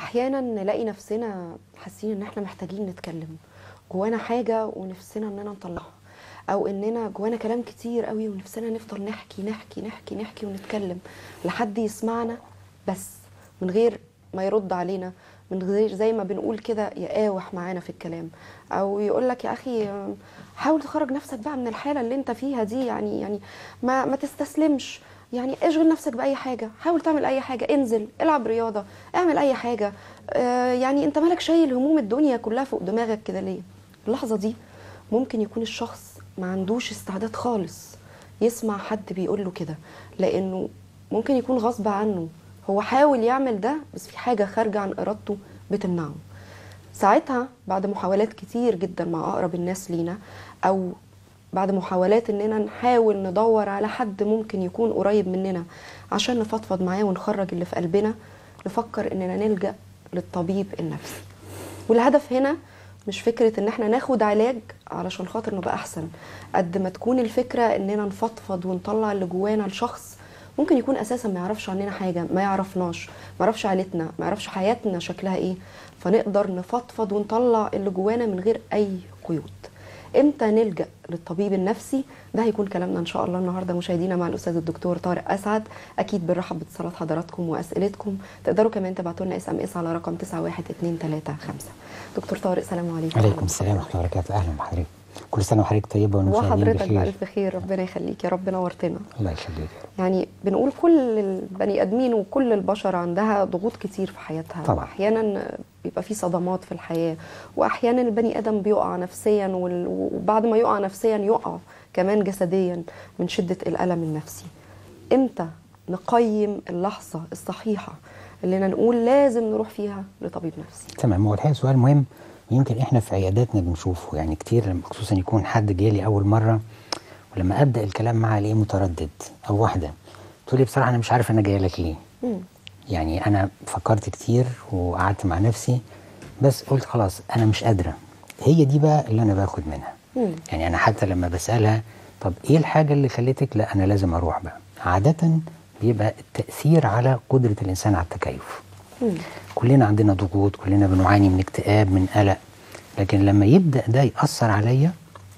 احيانا نلاقي نفسنا حاسين ان احنا محتاجين نتكلم جوانا حاجه ونفسنا اننا نطلعها او اننا جوانا كلام كتير قوي ونفسنا نفضل نحكي نحكي نحكي نحكي ونتكلم لحد يسمعنا بس من غير ما يرد علينا من غير زي ما بنقول كده يقاوح معانا في الكلام او يقول لك يا اخي حاول تخرج نفسك بقى من الحاله اللي انت فيها دي يعني يعني ما ما تستسلمش يعني اشغل نفسك باي حاجه حاول تعمل اي حاجه انزل العب رياضه اعمل اي حاجه آه يعني انت مالك شايل هموم الدنيا كلها فوق دماغك كده ليه اللحظه دي ممكن يكون الشخص ما عندوش استعداد خالص يسمع حد بيقول له كده لانه ممكن يكون غصب عنه هو حاول يعمل ده بس في حاجه خارجه عن ارادته بتمنعه ساعتها بعد محاولات كتير جدا مع اقرب الناس لينا او بعد محاولات اننا نحاول ندور على حد ممكن يكون قريب مننا عشان نفضفض معاه ونخرج اللي في قلبنا نفكر اننا نلجا للطبيب النفسي والهدف هنا مش فكرة ان احنا ناخد علاج علشان خاطر نبقى احسن قد ما تكون الفكرة اننا نفضفض ونطلع اللي جوانا لشخص ممكن يكون اساسا ما يعرفش عننا حاجة ما يعرفناش ما يعرفش عائلتنا ما يعرفش حياتنا شكلها ايه فنقدر نفضفض ونطلع اللي جوانا من غير اي قيود امتى نلجا للطبيب النفسي ده هيكون كلامنا ان شاء الله النهارده مشاهدينا مع الاستاذ الدكتور طارق اسعد اكيد بنرحب باتصالات حضراتكم واسئلتكم تقدروا كمان تبعتوا لنا اس ام اس على رقم 91235 دكتور طارق سلام عليكم عليكم السلام ورحمه الله وبركاته اهلا بحضرتك كل سنه وحضرتك طيبه والمشاهدين وحضرتك بخير بألف خير ربنا يخليك يا رب نورتنا الله يخليك يعني بنقول كل البني ادمين وكل البشر عندها ضغوط كتير في حياتها طبعا. واحيانا بيبقى في صدمات في الحياه واحيانا البني ادم بيقع نفسيا وال- وبعد ما يقع نفسيا يقع كمان جسديا من شده الالم النفسي امتى نقيم اللحظه الصحيحه اللي نقول لازم نروح فيها لطبيب نفسي تمام هو الحقيقه سؤال مهم ويمكن احنا في عياداتنا بنشوفه يعني كتير لما خصوصا يكون حد جالي اول مره ولما ابدا الكلام معاه الاقيه متردد او واحده تقول لي بصراحه انا مش عارف انا جايه لك ليه مم. يعني انا فكرت كتير وقعدت مع نفسي بس قلت خلاص انا مش قادره هي دي بقى اللي انا باخد منها مم. يعني انا حتى لما بسالها طب ايه الحاجه اللي خلتك لا انا لازم اروح بقى عاده بيبقى التاثير على قدره الانسان على التكيف مم. كلنا عندنا ضغوط كلنا بنعاني من اكتئاب من قلق لكن لما يبدا ده ياثر عليا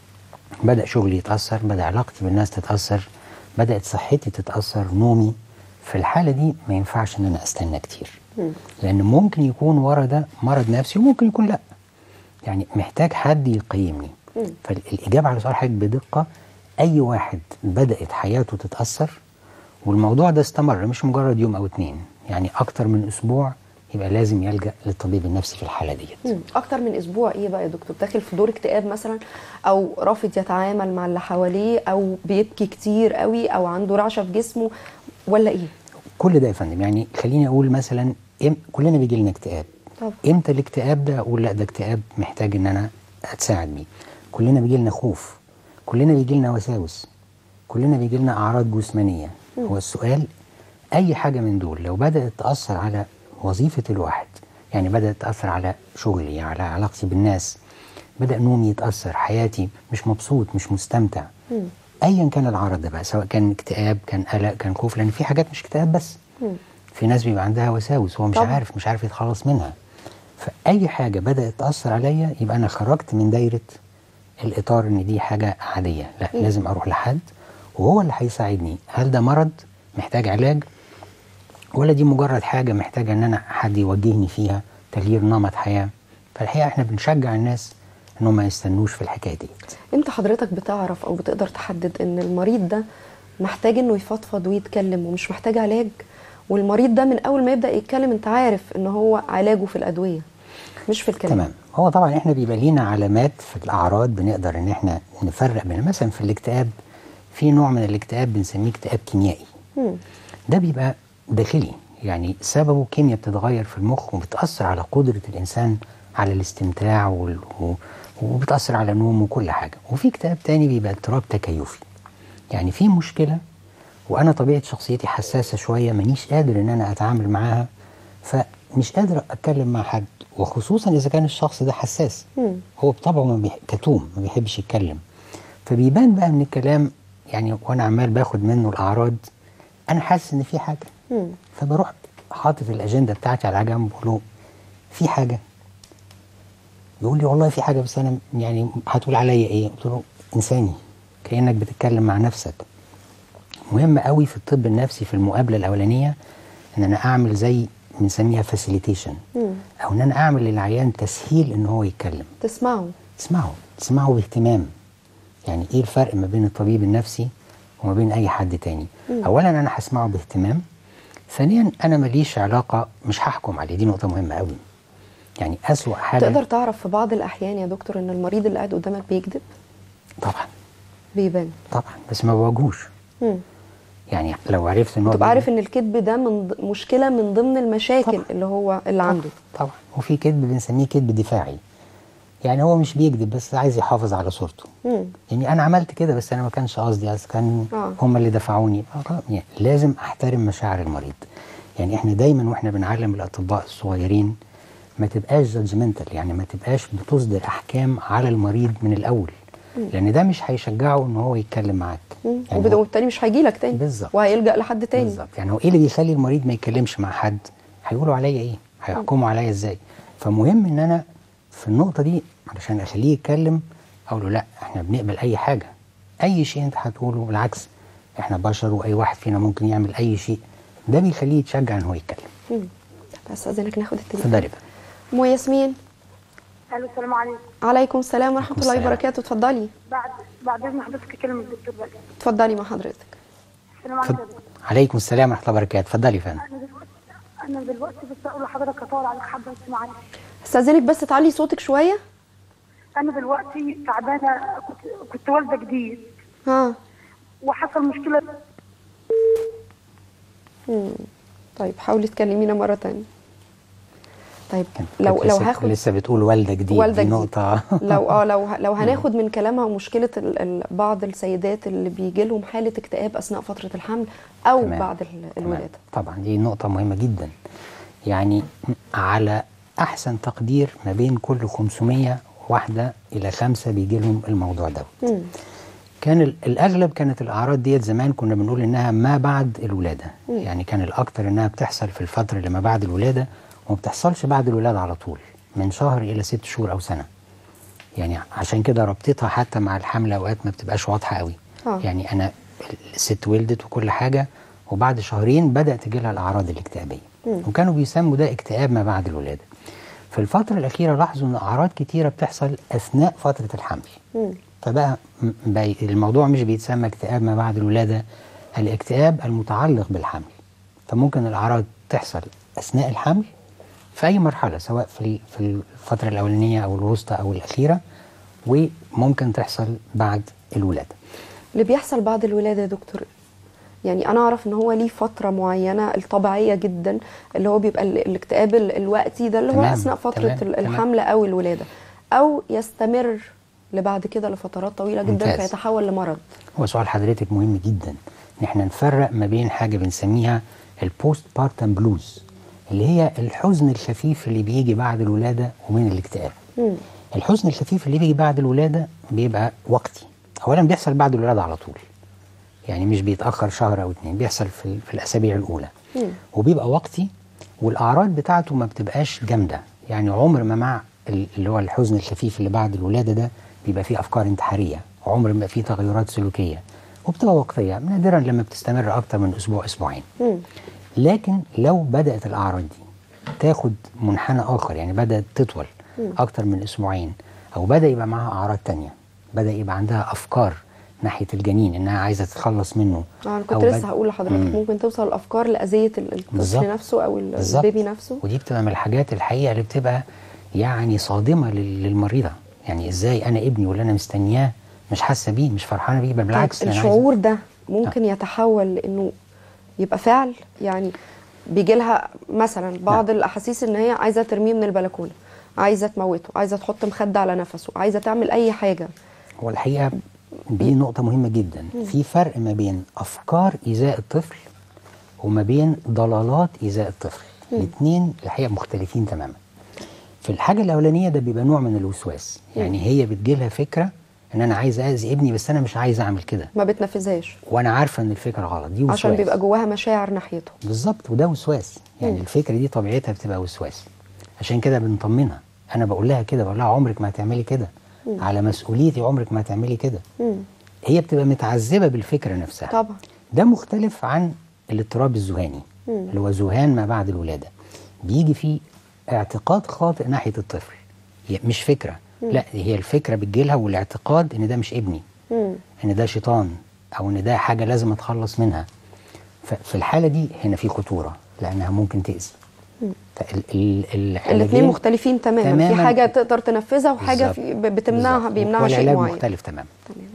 بدا شغلي يتاثر بدا علاقتي بالناس تتاثر بدات صحتي تتاثر نومي في الحاله دي ما ينفعش ان انا استنى كتير مم. لان ممكن يكون ورا ده مرض نفسي وممكن يكون لا يعني محتاج حد يقيمني مم. فالاجابه على سؤال حضرتك بدقه اي واحد بدات حياته تتاثر والموضوع ده استمر مش مجرد يوم او اتنين يعني اكتر من اسبوع يبقى لازم يلجا للطبيب النفسي في الحاله ديت مم. اكتر من اسبوع ايه بقى يا دكتور داخل في دور اكتئاب مثلا او رافض يتعامل مع اللي حواليه او بيبكي كتير قوي او عنده رعشه في جسمه ولا ايه كل ده يا فندم يعني خليني اقول مثلا إم كلنا بيجي لنا اكتئاب طب امتى الاكتئاب ده اقول لا ده اكتئاب محتاج ان انا اتساعد بيه كلنا بيجي لنا خوف كلنا بيجي لنا وساوس كلنا بيجي لنا اعراض جسمانيه هو السؤال اي حاجه من دول لو بدات تاثر على وظيفه الواحد يعني بدات تاثر على شغلي على علاقتي بالناس بدا نومي يتاثر حياتي مش مبسوط مش مستمتع مم. ايا كان العرض ده بقى سواء كان اكتئاب كان قلق كان خوف لان في حاجات مش اكتئاب بس مم. في ناس بيبقى عندها وساوس هو مش طبعا. عارف مش عارف يتخلص منها فاي حاجه بدات تاثر عليا يبقى انا خرجت من دايره الاطار ان دي حاجه عاديه لا مم. لازم اروح لحد وهو اللي هيساعدني هل ده مرض محتاج علاج ولا دي مجرد حاجه محتاجه ان انا حد يوجهني فيها تغيير نمط حياه فالحقيقه احنا بنشجع الناس انهم ما يستنوش في الحكايه دي امتى حضرتك بتعرف او بتقدر تحدد ان المريض ده محتاج انه يفضفض ويتكلم ومش محتاج علاج والمريض ده من اول ما يبدا يتكلم انت عارف ان هو علاجه في الادويه مش في الكلام تمام هو طبعا احنا بيبقى لينا علامات في الاعراض بنقدر ان احنا نفرق بين مثلا في الاكتئاب في نوع من الاكتئاب بنسميه اكتئاب كيميائي مم. ده بيبقى داخلي يعني سببه كيمياء بتتغير في المخ وبتأثر على قدرة الإنسان على الاستمتاع وال... و... وبتأثر على نومه وكل حاجة وفي كتاب تاني بيبقى اضطراب تكيفي يعني في مشكلة وأنا طبيعة شخصيتي حساسة شوية مانيش قادر إن أنا أتعامل معاها فمش قادر أتكلم مع حد وخصوصا إذا كان الشخص ده حساس مم. هو بطبعه ما بيح... كتوم ما بيحبش يتكلم فبيبان بقى من الكلام يعني وانا عمال باخد منه الاعراض انا حاسس ان في حاجه مم. فبروح حاطط الاجنده بتاعتي على جنب بقول له في حاجه يقول لي والله في حاجه بس انا يعني هتقول عليا ايه قلت له انساني كانك بتتكلم مع نفسك مهم قوي في الطب النفسي في المقابله الاولانيه ان انا اعمل زي بنسميها فاسيليتيشن مم. او ان انا اعمل للعيان تسهيل ان هو يتكلم تسمعوا تسمعه تسمعه باهتمام يعني ايه الفرق ما بين الطبيب النفسي وما بين اي حد تاني مم. اولا انا هسمعه باهتمام ثانيا انا ماليش علاقه مش هحكم عليه دي نقطه مهمه قوي يعني اسوا حاجه تقدر تعرف في بعض الاحيان يا دكتور ان المريض اللي قاعد قدامك بيكذب طبعا بيبان طبعا بس ما بواجهوش مم. يعني لو عرفت ان هو تبقى عارف بيكذب- ان الكذب ده من ض- مشكله من ضمن المشاكل طبعا. اللي هو اللي عنده طبعا وفي كذب بنسميه كذب دفاعي يعني هو مش بيكذب بس عايز يحافظ على صورته مم. يعني انا عملت كده بس انا ما كانش قصدي بس كان آه. هم اللي دفعوني آه، يعني لازم احترم مشاعر المريض يعني احنا دايما واحنا بنعلم الاطباء الصغيرين ما تبقاش جادجمنتال يعني ما تبقاش بتصدر احكام على المريض من الاول لان ده مش هيشجعه ان هو يتكلم معاك مم. يعني وبد- هو- وبالتالي مش هيجي لك تاني بالظبط. وهيلجا لحد تاني بالظبط يعني هو ايه اللي بيخلي المريض ما يتكلمش مع حد هيقولوا عليا ايه هيحكموا عليا ازاي فمهم ان انا في النقطه دي علشان اخليه يتكلم اقول له لا احنا بنقبل اي حاجه اي شيء انت هتقوله بالعكس احنا بشر واي واحد فينا ممكن يعمل اي شيء ده بيخليه يتشجع ان هو يتكلم مم. بس اذنك ناخد التليفون اتفضلي بقى ام ياسمين الو السلام عليكم عليكم السلام ورحمه عليكم الله السلام. وبركاته اتفضلي بعد بعد اذن حضرتك اكلم الدكتور بقى اتفضلي مع حضرتك السلام عليكم اتفضل. عليكم السلام ورحمه الله وبركاته اتفضلي يا فندم انا دلوقتي انا دلوقتي بس اقول لحضرتك اطول عليك حبه بس معلش استاذنك بس تعلي صوتك شويه انا دلوقتي تعبانه كنت كنت والده جديد ها وحصل مشكله مم. طيب حاولي تكلمينا مره تانية طيب كانت- لو كانت لو لسه- هاخد لسه بتقول والده جديد والده دي جديد. نقطه لو اه لو لو هناخد من كلامها مشكله ال ال بعض السيدات اللي بيجي لهم حاله اكتئاب اثناء فتره الحمل او تمام. بعد ال- تمام. الولاده طبعا دي نقطة مهمة جدا يعني على أحسن تقدير ما بين كل 500 واحدة إلى خمسة بيجي لهم الموضوع ده مم. كان ال- الأغلب كانت الأعراض ديت زمان كنا بنقول إنها ما بعد الولادة مم. يعني كان الأكتر إنها بتحصل في الفترة اللي ما بعد الولادة وما بتحصلش بعد الولادة على طول من شهر إلى ست شهور أو سنة يعني عشان كده ربطتها حتى مع الحمل أوقات ما بتبقاش واضحة قوي آه. يعني أنا الست ولدت وكل حاجة وبعد شهرين بدأت تجي لها الأعراض الاكتئابية مم. وكانوا بيسموا ده اكتئاب ما بعد الولادة في الفترة الأخيرة لاحظوا إن أعراض كتيرة بتحصل أثناء فترة الحمل مم. فبقى م- بقى الموضوع مش بيتسمى اكتئاب ما بعد الولادة الاكتئاب المتعلق بالحمل فممكن الأعراض تحصل أثناء الحمل في أي مرحلة سواء في ال- في الفترة الأولانية أو الوسطى أو الأخيرة وممكن تحصل بعد الولادة اللي بيحصل بعد الولاده يا دكتور يعني انا اعرف ان هو ليه فتره معينه الطبيعيه جدا اللي هو بيبقى ال- الاكتئاب ال- الوقتي ده اللي هو تمام، اثناء فتره تمام، ال- تمام. الحمل او الولاده او يستمر لبعد كده لفترات طويله جدا ممتاز. فيتحول لمرض هو سؤال حضرتك مهم جدا ان احنا نفرق ما بين حاجه بنسميها البوست بارتم بلوز اللي هي الحزن الخفيف اللي بيجي بعد الولاده ومن الاكتئاب مم. الحزن الخفيف اللي بيجي بعد الولاده بيبقى وقتي اولا بيحصل بعد الولاده على طول يعني مش بيتاخر شهر او اتنين بيحصل في, في الاسابيع الاولى مم. وبيبقى وقتي والاعراض بتاعته ما بتبقاش جامده يعني عمر ما مع ال- اللي هو الحزن الخفيف اللي بعد الولاده ده بيبقى فيه افكار انتحاريه عمر ما بيبقى فيه تغيرات سلوكيه وبتبقى وقتيه نادرا لما بتستمر اكتر من اسبوع اسبوعين مم. لكن لو بدات الاعراض دي تاخد منحنى اخر يعني بدات تطول اكتر من اسبوعين او بدا يبقى معاها اعراض تانية بدا يبقى عندها افكار ناحيه الجنين انها عايزه تتخلص منه آه، انا أو كنت بد- لسه هقول لحضرتك مم. ممكن توصل الافكار لاذيه ال- بالظبط. الطفل نفسه او ال- بالظبط. البيبي نفسه ودي بتبقى من الحاجات الحقيقه اللي بتبقى يعني صادمه لل- للمريضه يعني ازاي انا ابني واللي انا مستنياه مش حاسه بيه مش فرحانه بيه بل بالعكس طيب أنا عايزة- الشعور ده ممكن يتحول لانه يبقى فعل يعني بيجي لها مثلا بعض نعم. الاحاسيس ان هي عايزه ترميه من البلكونه عايزه تموته عايزه تحط مخده على نفسه عايزه تعمل اي حاجه هو الحقيقه دي نقطه مهمه جدا في فرق ما بين افكار ايذاء الطفل وما بين ضلالات ايذاء الطفل الاثنين الحقيقه مختلفين تماما في الحاجه الاولانيه ده بيبقى نوع من الوسواس يعني هي بتجيلها فكره ان انا عايز اذي ابني بس انا مش عايز اعمل كده ما بتنفذهاش وانا عارفه ان الفكره غلط دي وسواس عشان بيبقى جواها مشاعر ناحيته بالظبط وده وسواس يعني مم. الفكره دي طبيعتها بتبقى وسواس عشان كده بنطمنها انا بقول لها كده بقول لها عمرك ما هتعملي كده على مسؤوليتي عمرك ما هتعملي كده مم. هي بتبقى متعذبه بالفكره نفسها طبعا ده مختلف عن الاضطراب الذهاني مم. اللي هو ذهان ما بعد الولاده بيجي فيه اعتقاد خاطئ ناحيه الطفل هي مش فكره لا هي الفكره بتجيلها والاعتقاد ان ده مش ابني مم. ان ده شيطان او ان ده حاجه لازم اتخلص منها ففي الحاله دي هنا في خطوره لانها ممكن تاذي فال- ال- الاثنين العلاجين مختلفين تماما, في تماماً. حاجه تقدر تنفذها وحاجه بالظبط. في ب- بتمنعها بالظبط. بيمنعها شيء والعلاج معين مختلف تماما تمام